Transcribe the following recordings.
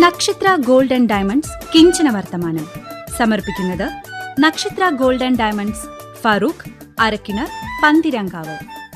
നക്ഷത്ര gold and diamonds കിഞ്ചന വർത്തമാനം സമർപ്പിക്കുന്നത് Nakshatra gold and diamonds Farook Arakkinar Panthirankavu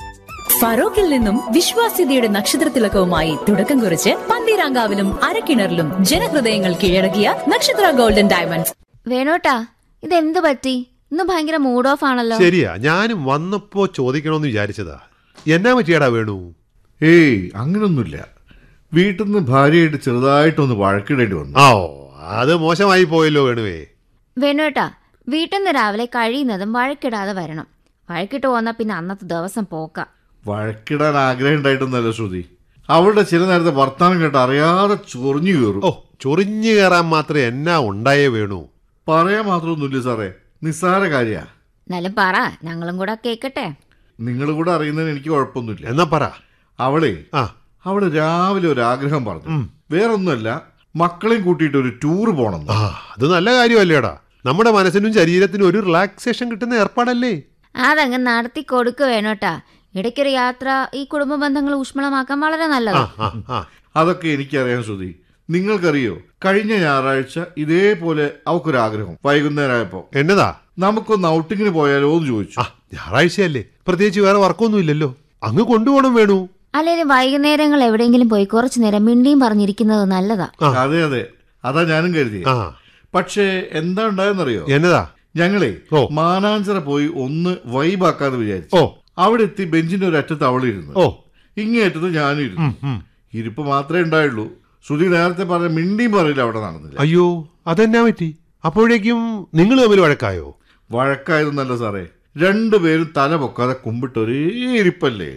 ഫറോക്കിൽ നിന്നും വിശ്വാസ്യതയുടെ നക്ഷത്രത്തിലക്കവുമായി തുടക്കം കുറിച്ച് പന്തീരാങ്കാവിലും അരക്കിണറിലും ജനഹൃദയങ്ങൾ കീഴടക്കിയ നക്ഷത്ര ഗോൾഡൻ ഡയമണ്ട്സ് വേണോട്ടാ ഇതെന്ത് പറ്റി ഇന്ന് ഭയങ്കര മൂഡ് ഓഫ് ആണല്ലോ ശരിയാ ഞാനും വന്നപ്പോ ചോദിക്കണമെന്ന് വിചാരിച്ചതാ എന്നാ പറ്റിയാടാ വേണു ഏയ് അങ്ങനൊന്നുമില്ല വീട്ടിൽ നിന്ന് ഭാര്യയായിട്ട് ചെറുതായിട്ടൊന്ന് വഴക്കിടേണ്ടി വന്നു ആ ഓ അത് മോശമായി പോയല്ലോ വേണുവേ വേണോട്ടാ വീട്ടിൽ നിന്ന് രാവിലെ കഴിയുന്നതും വഴക്കിടാതെ വരണം വഴക്കിട്ട് പോന്നാ പിന്നെ അന്നത്തെ ദിവസം പോക്ക വഴക്കിടാൻ ആഗ്രഹം ഉണ്ടായിട്ടൊന്നല്ല ശ്രുതി അവളുടെ ചില നേരത്തെ വർത്താനം കേട്ട് അറിയാതെ ചൊറിഞ്ഞു കയറും ഓ ചൊറിഞ്ഞു കയറാൻ മാത്രം എന്നാ ഉണ്ടായേ വേണു പറയാൻ മാത്രമൊന്നുമില്ല സാറേ നിസ്സാര കാര്യ എന്നാലും പറ ഞങ്ങളും കൂടെ കേക്കട്ടെ നിങ്ങൾ കൂടെ അറിയുന്നതിന് എനിക്ക് കുഴപ്പമൊന്നുമില്ല എന്നാ പറ അവളെ ആ അവള് രാവിലെ ഒരു ആഗ്രഹം പറഞ്ഞു വേറൊന്നുമല്ല മക്കളെയും കൂട്ടിയിട്ട് ഒരു ടൂർ പോണം ആ അത് നല്ല കാര്യമല്ലേടാ നമ്മുടെ മനസ്സിനും ശരീരത്തിനും ഒരു റിലാക്സേഷൻ കിട്ടുന്ന ഏർപ്പാടല്ലേ അതങ്ങ് നടത്തി കൊടുക്ക് വേണോട്ടാ ഇടയ്ക്കൊരു യാത്ര ഈ കുടുംബ ബന്ധങ്ങൾ ഊഷ്മളമാക്കാൻ വളരെ ആ നല്ലതാ ആ ആ അതൊക്കെ എനിക്കറിയാൻ ശ്രുതി നിങ്ങൾക്കറിയോ കഴിഞ്ഞ ഞായറാഴ്ച ഇതേപോലെ അവക്കൊരാഗ്രഹം വൈകുന്നേരമായപ്പോ എന്നതാ നമുക്കൊന്ന് ഔട്ടിങ്ങിന് പോയാലോ എന്ന് ചോദിച്ചു ആ ഞായറാഴ്ചയല്ലേ പ്രത്യേകിച്ച് വേറെ വർക്കൊന്നും ഇല്ലല്ലോ അങ്ങ് കൊണ്ടുപോകണം വേണു അല്ലെങ്കിൽ വൈകുന്നേരങ്ങൾ എവിടെയെങ്കിലും പോയി കുറച്ചു നേരം മിണ്ടിയും പറഞ്ഞിരിക്കുന്നത് നല്ലതാ ആ. അതെ അതെ അതാ ഞാനും കരുതി ആ പക്ഷേ എന്താ ഉണ്ടായെന്നറിയോ എന്നതാ ഞങ്ങളെ ഓ. മാനാഞ്ചിറ പോയി ഒന്ന് വൈബാക്കാന്ന് വിചാരിച്ചു ഓ അവിടെ എത്തി ബെഞ്ചിന്റെ ഒരു അറ്റത്ത് അവളിരുന്നു ഓ ഇങ്ങേ അറ്റത്ത് ഞാനും ഇരുന്നു ഉം. ഇരിപ്പ് മാത്രമേ ഉണ്ടായുള്ളൂ ശ്രുതി നേരത്തെ പറഞ്ഞ മിണ്ടിയും പറയില്ല അവിടെ നടന്നില്ല അയ്യോ അതെന്നാ പറ്റി അപ്പോഴേക്കും നിങ്ങൾ തമ്മിൽ വഴക്കായോ വഴക്കായതൊന്നല്ല സാറേ രണ്ടുപേരും തല പൊക്കാതെ കുമ്പിട്ട് ഒരേ ഇരിപ്പല്ലേ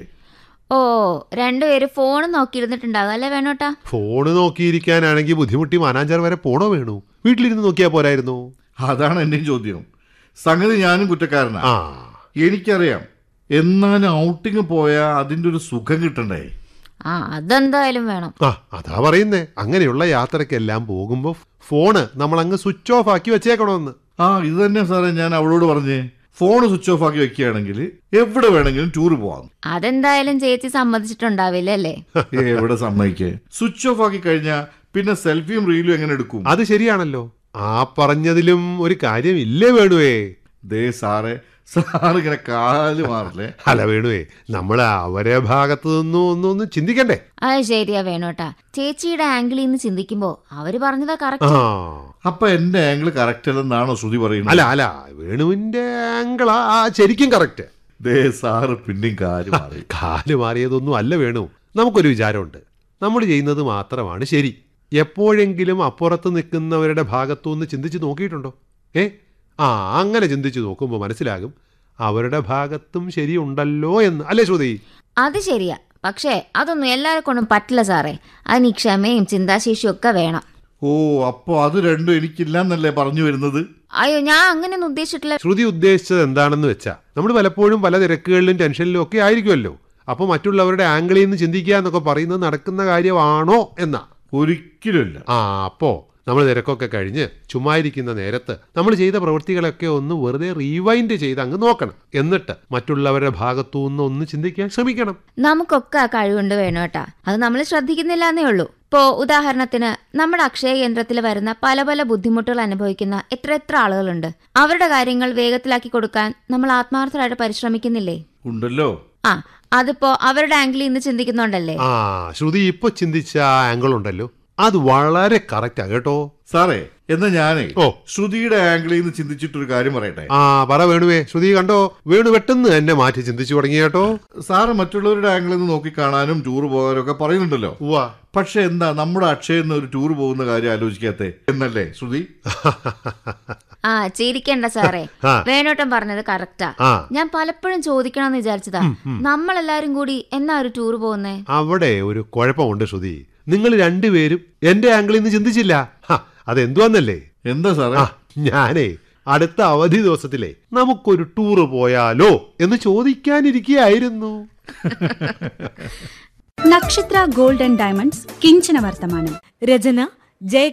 ഓ രണ്ടുപേര് ഫോൺ നോക്കിയിരുന്നിട്ടുണ്ടാകും അല്ലേ വേണോട്ടാ ഫോണ് നോക്കിയിരിക്കാനാണെങ്കിൽ ബുദ്ധിമുട്ടി മാനാഞ്ചാർ വരെ പോണോ വേണു വീട്ടിലിരുന്ന് നോക്കിയാ പോരായിരുന്നു അതാണ് എന്റെയും ചോദ്യം സംഗതി ഞാനും കുറ്റക്കാരനാ ആ എനിക്കറിയാം എന്നാലും ഔട്ടിങ് പോയാൽ അതിന്റെ ഒരു സുഖം കിട്ടണ്ടേ ആ അതെന്തായാലും വേണം ആ അതാ പറയുന്നേ അങ്ങനെയുള്ള യാത്രക്കെല്ലാം പോകുമ്പോ ഫോണ് നമ്മൾ അങ്ങ് സ്വിച്ച് ഓഫ് ആക്കി വെച്ചേക്കണമെന്ന് ആ ഇത് തന്നെ സാറേ ഞാൻ അവളോട് പറഞ്ഞേ ഫോൺ സ്വിച്ച് ഓഫ് ആക്കി വെക്കുകയാണെങ്കിൽ എവിടെ വേണമെങ്കിലും ടൂർ പോവാം അതെന്തായാലും ചേച്ചി സമ്മതിച്ചിട്ടുണ്ടാവില്ല അല്ലേ ഏ, എവിടെ സമ്മതിക്കേ സ്വിച്ച് ഓഫ് ആക്കി കഴിഞ്ഞാൽ പിന്നെ സെൽഫിയും റീലും എങ്ങനെ എടുക്കും അത് ശരിയാണല്ലോ ആ പറഞ്ഞതിലും ഒരു കാര്യം ഇല്ലേ വേണുവേ ദേ സാറേ സാർ ഇങ്ങനെ കാല് മാറില്ലേ അല്ല വേണുവേ നമ്മൾ അവരെ ഭാഗത്തു നിന്നും ഒന്നും ഒന്ന് ചിന്തിക്കണ്ടേ അത് ശരിയാ വേണോട്ടാ ചേച്ചിയുടെ ആംഗിളിൽ നിന്ന് ചിന്തിക്കുമ്പോ അവര് പറഞ്ഞതാ ആ കറക്റ്റ് അപ്പൊ എന്റെ ആംഗിൾ കറക്റ്റ് അല്ലെന്നാണോ ശ്രുതി പറയുന്നത് അല്ല അല്ല വേണുവിന്റെ ആംഗിളാ ആ ശരിക്കും കറക്റ്റ് ദേ സാറ് പിന്നെയും കാല് മാറി കാല് മാറിയതൊന്നും അല്ല വേണു നമുക്കൊരു വിചാരമുണ്ട് നമ്മൾ ചെയ്യുന്നത് മാത്രമാണ് ശരി എപ്പോഴെങ്കിലും അപ്പുറത്ത് നിൽക്കുന്നവരുടെ ഭാഗത്തുനിന്ന് ചിന്തിച്ച് നോക്കിയിട്ടുണ്ടോ ഏ ആ അങ്ങനെ ചിന്തിച്ച് നോക്കുമ്പോൾ മനസ്സിലാകും അവരുടെ ഭാഗത്തും ശരിയുണ്ടല്ലോ എന്ന് അല്ലേ ശ്രുതി അത് ശരിയാ പക്ഷേ അതൊന്നും എല്ലാരെ കൊണ്ടും പറ്റില്ല സാറേ അതിന് ഈ ക്ഷമയും ചിന്താശേഷിയും ഒക്കെ വേണം ഓ അപ്പൊ അത് രണ്ടും എനിക്കില്ലെന്നല്ലേ പറഞ്ഞു വരുന്നത് അയ്യോ ഞാൻ അങ്ങനെയൊന്നും ഉദ്ദേശിച്ചിട്ടില്ല ശ്രുതി ഉദ്ദേശിച്ചത് എന്താണെന്ന് വെച്ചാൽ നമ്മൾ പലപ്പോഴും പല തിരക്കുകളിലും ടെൻഷനിലും ഒക്കെ ആയിരിക്കുമല്ലോ അപ്പോൾ മറ്റുള്ളവരുടെ ആംഗിളിൽ നിന്ന് ചിന്തിക്കുക എന്നൊക്കെ പറയുന്നത് നടക്കുന്ന കാര്യമാണോ എന്നാ ഒരിക്കലുമില്ല ആ അപ്പോൾ നമ്മൾ തിരക്കൊക്കെ കഴിഞ്ഞ് ചുമ്മായിരിക്കുന്ന നേരത്ത് നമ്മൾ ചെയ്ത പ്രവൃത്തികളൊക്കെ ഒന്ന് വെറുതെ റീവൈൻഡ് ചെയ്ത് അങ്ങ് നോക്കണം എന്നിട്ട് മറ്റുള്ളവരുടെ ഭാഗത്തു നിന്ന് ഒന്ന് ചിന്തിക്കാൻ ശ്രമിക്കണം നമുക്കൊക്കെ ആ കഴിവുണ്ട് വേണോട്ടാ അത് നമ്മൾ ശ്രദ്ധിക്കുന്നില്ല എന്നേ ഉള്ളൂ ഇപ്പോ ഉദാഹരണത്തിന് നമ്മുടെ അക്ഷയ കേന്ദ്രത്തിൽ വരുന്ന പല പല ബുദ്ധിമുട്ടുകൾ അനുഭവിക്കുന്ന എത്ര എത്ര ആളുകളുണ്ട് അവരുടെ കാര്യങ്ങൾ വേഗത്തിലാക്കി കൊടുക്കാൻ നമ്മൾ ആത്മാർത്ഥമായിട്ട് പരിശ്രമിക്കുന്നില്ലേ ഉണ്ടല്ലോ ആ അതിപ്പോ അവരുടെ ആംഗിളിൽ നിന്ന് ചിന്തിക്കുന്നുണ്ടല്ലേ ആ ശ്രുതി ഇപ്പോൾ ചിന്തിച്ച ആ ആംഗിൾ ഉണ്ടല്ലോ അത് വളരെ കറക്റ്റാ കേട്ടോ സാറേ എന്നാ ഞാനേ ഓ. ശ്രുതിയുടെ ആംഗിളിൽ നിന്ന് ചിന്തിച്ചിട്ടൊരു കാര്യം പറയട്ടെ ആ പറ വേണുവേ ശ്രുതി കണ്ടോ വേണു പെട്ടെന്ന് എന്നെ മാറ്റി ചിന്തിച്ചു തുടങ്ങി കേട്ടോ സാറ് മറ്റുള്ളവരുടെ ആംഗിളിൽ നിന്ന് നോക്കി കാണാനും ടൂർ പോകാനും ഒക്കെ പറയുന്നുണ്ടല്ലോ ഉവ്വ പക്ഷെ എന്താ നമ്മുടെ അക്ഷയിൽ നിന്ന് ഒരു ടൂർ പോകുന്ന കാര്യം ആലോചിക്കാത്തെ എന്നല്ലേ ശ്രുതി ആ ചിരിക്കണ്ട സാറേ ആ. വേണോട്ടം പറഞ്ഞത് കറക്റ്റാ ആ ഞാൻ പലപ്പോഴും ചോദിക്കണമെന്ന് വിചാരിച്ചതാ നമ്മളെല്ലാരും കൂടി എന്നാ ഒരു ടൂർ പോകുന്നേ അവിടെ ഒരു കുഴപ്പമുണ്ട് ശ്രുതി നിങ്ങൾ രണ്ടുപേരും എന്റെ ആംഗിളിൽ നിന്ന് ചിന്തിച്ചില്ല ഹ, അതെന്തുവാന്നല്ലേ എന്താ സാറേ ആ ഞാനേ അടുത്ത അവധി ദിവസത്തിലെ നമുക്കൊരു ടൂറ് പോയാലോ എന്ന് ചോദിക്കാനിരിക്കുകയായിരുന്നു നക്ഷത്ര ഗോൾഡ് ആൻഡ് ഡയമണ്ട്സ് കിഞ്ചന വർത്തമാനം രചന ജയ